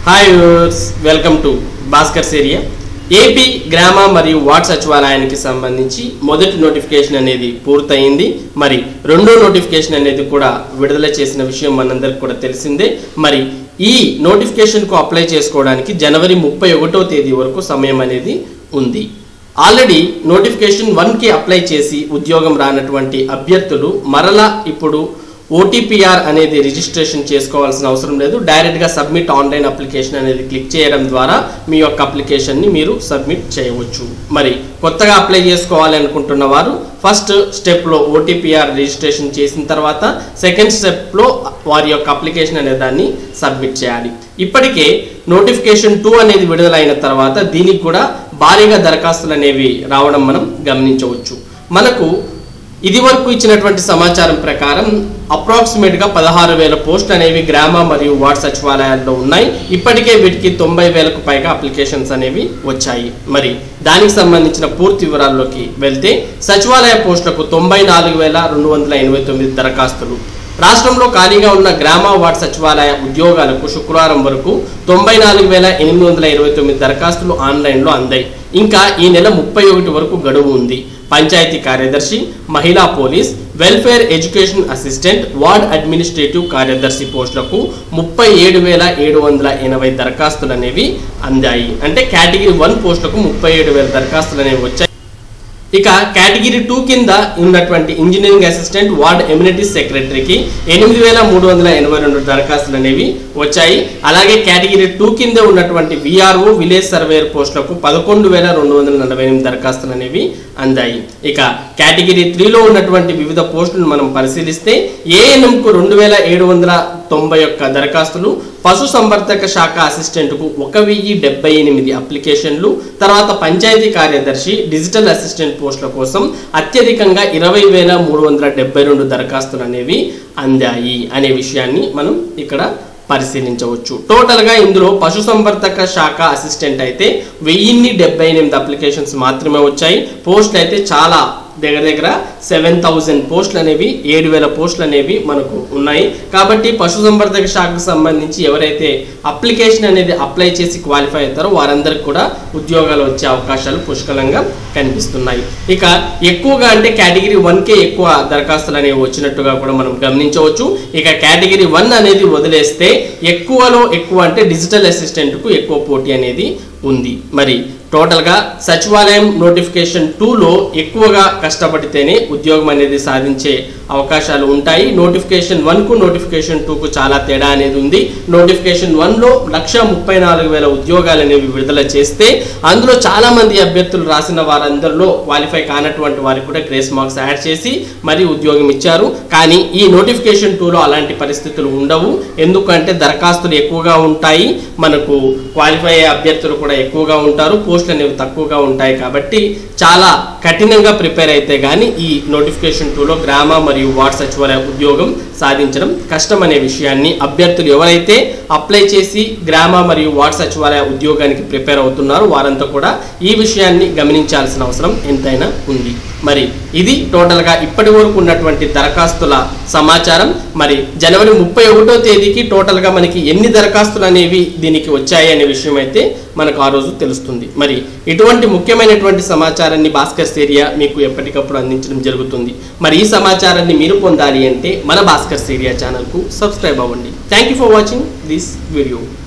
hi viewers welcome to Bhaskar's area AP గ్రామ మరియు ward సచివాలయానికి సంబంధించి మొదటి నోటిఫికేషన్ అనేది పూర్తయింది మరి రెండో నోటిఫికేషన్ అనేది కూడా విడుదల చేసిన విషయం మనందరికి కూడా తెలిసిందే మరి ఈ నోటిఫికేషన్కు అప్లై చేసుకోవడానికి జనవరి ముప్పై ఒకటో తేదీ వరకు సమయం అనేది ఉంది ఆల్రెడీ నోటిఫికేషన్ వన్కి అప్లై చేసి ఉద్యోగం రానటువంటి అభ్యర్థులు మరలా ఇప్పుడు ఓటీపీఆర్ అనేది రిజిస్ట్రేషన్ చేసుకోవాల్సిన అవసరం లేదు డైరెక్ట్గా సబ్మిట్ ఆన్లైన్ అప్లికేషన్ అనేది క్లిక్ చేయడం ద్వారా మీ యొక్క అప్లికేషన్ని మీరు సబ్మిట్ చేయవచ్చు మరి కొత్తగా అప్లై చేసుకోవాలి అనుకుంటున్న వారు ఫస్ట్ స్టెప్లో ఓటీపీఆర్ రిజిస్ట్రేషన్ చేసిన తర్వాత సెకండ్ స్టెప్లో వారి యొక్క అప్లికేషన్ అనే దాన్ని సబ్మిట్ చేయాలి ఇప్పటికే నోటిఫికేషన్ టూ అనేది విడుదలైన తర్వాత దీనికి కూడా భారీగా దరఖాస్తులు అనేవి రావడం మనం గమనించవచ్చు మనకు ఇది వరకు ఇచ్చినటువంటి సమాచారం ప్రకారం అప్రాక్సిమేట్గా పదహారు వేల పోస్టులు అనేవి గ్రామ మరియు వార్డ్ సచివాలయాల్లో ఉన్నాయి ఇప్పటికే వీటికి తొంభై వేలకు పైగా అప్లికేషన్స్ అనేవి వచ్చాయి మరి దానికి సంబంధించిన పూర్తి వివరాల్లోకి వెళ్తే సచివాలయ పోస్టులకు తొంభై నాలుగు వేల రెండు వందల ఎనభై తొమ్మిది దరఖాస్తులు రాష్ట్రంలో ఖాళీగా ఉన్న గ్రామ వార్డ్ సచివాలయ ఉద్యోగాలకు శుక్రవారం వరకు తొంభై నాలుగు వేల ఎనిమిది వందల ఇరవై తొమ్మిది దరఖాస్తులు ఆన్లైన్లో అందాయి ఇంకా ఈ నెల ముప్పై ఒకటి వరకు గడువు ఉంది పంచాయతీ కార్యదర్శి మహిళా police welfare education assistant ward administrative కార్యదర్శి పోస్టులకు ముప్పై ఏడు వేల ఏడు వందల ఎనభై దరఖాస్తులు అనేవి అందాయి అంటే కేటగిరీ వన్ పోస్టులకు ముప్పై ఏడు వేల దరఖాస్తులు అనేవి వచ్చాయి ఇక కేటగిరీ టూ కింద ఉన్నటువంటి ఇంజనీరింగ్ అసిస్టెంట్ వార్డ్ ఎమ్యూనిటీస్ సెక్రటరీకి ఎనిమిది వేల మూడు వందల ఎనభై రెండు దరఖాస్తులు అనేవి వచ్చాయి అలాగే కేటగిరీ టూ కింద ఉన్నటువంటి విఆర్ఓ విలేజ్ సర్వేయర్ పోస్టులకు పదకొండు వేల రెండు వందల నలభై ఎనిమిది దరఖాస్తులు అనేవి అందాయి ఇక కేటగిరీ త్రీలో ఉన్నటువంటి వివిధ పోస్టులను మనం పరిశీలిస్తే ఏఎన్ఎంకు రెండు వేల ఏడు వందల తొంభై ఒక్క దరఖాస్తులు పశు సంవర్ధక శాఖ అసిస్టెంట్కు ఒక వెయ్యి డెబ్బై ఎనిమిది అప్లికేషన్లు తర్వాత పంచాయతీ కార్యదర్శి డిజిటల్ అసిస్టెంట్ పోస్టుల కోసం అత్యధికంగా ఇరవై వేల మూడు వందల డెబ్బై రెండు దరఖాస్తులు అనేవి అందాయి అనే విషయాన్ని మనం ఇక్కడ పరిశీలించవచ్చు టోటల్గా ఇందులో పశు సంవర్ధక శాఖ అసిస్టెంట్ అయితే వెయ్యిన్ని డెబ్బై ఎనిమిది అప్లికేషన్స్ మాత్రమే వచ్చాయి పోస్టులు అయితే చాలా దగ్గర దగ్గర సెవెన్ థౌజండ్ పోస్టులు అనేవి ఏడు వేల పోస్టులు అనేవి మనకు ఉన్నాయి కాబట్టి పశు సంవర్ధక శాఖకు సంబంధించి ఎవరైతే అప్లికేషన్ అనేది అప్లై చేసి క్వాలిఫై అవుతారో వారందరికి కూడా ఉద్యోగాలు వచ్చే అవకాశాలు పుష్కలంగా కనిపిస్తున్నాయి ఇక ఎక్కువగా అంటే కేటగిరీ వన్కే ఎక్కువ దరఖాస్తులు అనేవి వచ్చినట్టుగా కూడా మనం గమనించవచ్చు ఇక కేటగిరీ వన్ అనేది వదిలేస్తే ఎక్కువలో ఎక్కువ అంటే డిజిటల్ అసిస్టెంట్కు ఎక్కువ పోటీ అనేది ఉంది మరి టోటల్గా సచివాలయం నోటిఫికేషన్ టూలో ఎక్కువగా కష్టపడితేనే ఉద్యోగం అనేది సాధించే అవకాశాలు ఉంటాయి నోటిఫికేషన్ వన్కు నోటిఫికేషన్ టూకు చాలా తేడా అనేది ఉంది నోటిఫికేషన్ వన్లో లక్ష ముప్పై నాలుగు వేల ఉద్యోగాలు అనేవి విడుదల చేస్తే అందులో చాలా మంది అభ్యర్థులు రాసిన వారందరిలో క్వాలిఫై కానటువంటి వారికి కూడా గ్రేస్ మార్క్స్ యాడ్ చేసి మరి ఉద్యోగం ఇచ్చారు కానీ ఈ నోటిఫికేషన్ టూలో అలాంటి పరిస్థితులు ఉండవు ఎందుకంటే దరఖాస్తులు ఎక్కువగా ఉంటాయి మనకు క్వాలిఫై అయ్యే అభ్యర్థులు కూడా ఎక్కువగా ఉంటారు పోస్టులు అనేవి తక్కువగా ఉంటాయి కాబట్టి చాలా కఠినంగా ప్రిపేర్ అయితే కానీ ఈ నోటిఫికేషన్ టూలో గ్రామ మరియు వార్డ్ సచివాలయ ఉద్యోగం సాధించడం కష్టం అనే విషయాన్ని అభ్యర్థులు ఎవరైతే అప్లై చేసి గ్రామ మరియు వార్డ్ సచివాలయ ఉద్యోగానికి ప్రిపేర్ అవుతున్నారో వారంతా కూడా ఈ విషయాన్ని గమనించాల్సిన అవసరం ఎంతైనా ఉంది మరి ఇది టోటల్గా ఇప్పటి వరకు ఉన్నటువంటి దరఖాస్తుల సమాచారం మరి జనవరి ముప్పై ఒకటో తేదీకి టోటల్గా మనకి ఎన్ని దరఖాస్తులు అనేవి దీనికి వచ్చాయి అనే విషయం అయితే మనకు ఆ రోజు తెలుస్తుంది మరి ఇటువంటి ముఖ్యమైనటువంటి సమాచారాన్ని భాస్కర్ ఏరియా మీకు ఎప్పటికప్పుడు అందించడం జరుగుతుంది మరి ఈ సమాచారాన్ని మీరు పొందాలి అంటే మన భాస్కర్ ఏరియా ఛానల్కు సబ్స్క్రైబ్ అవ్వండి thank you for watching this video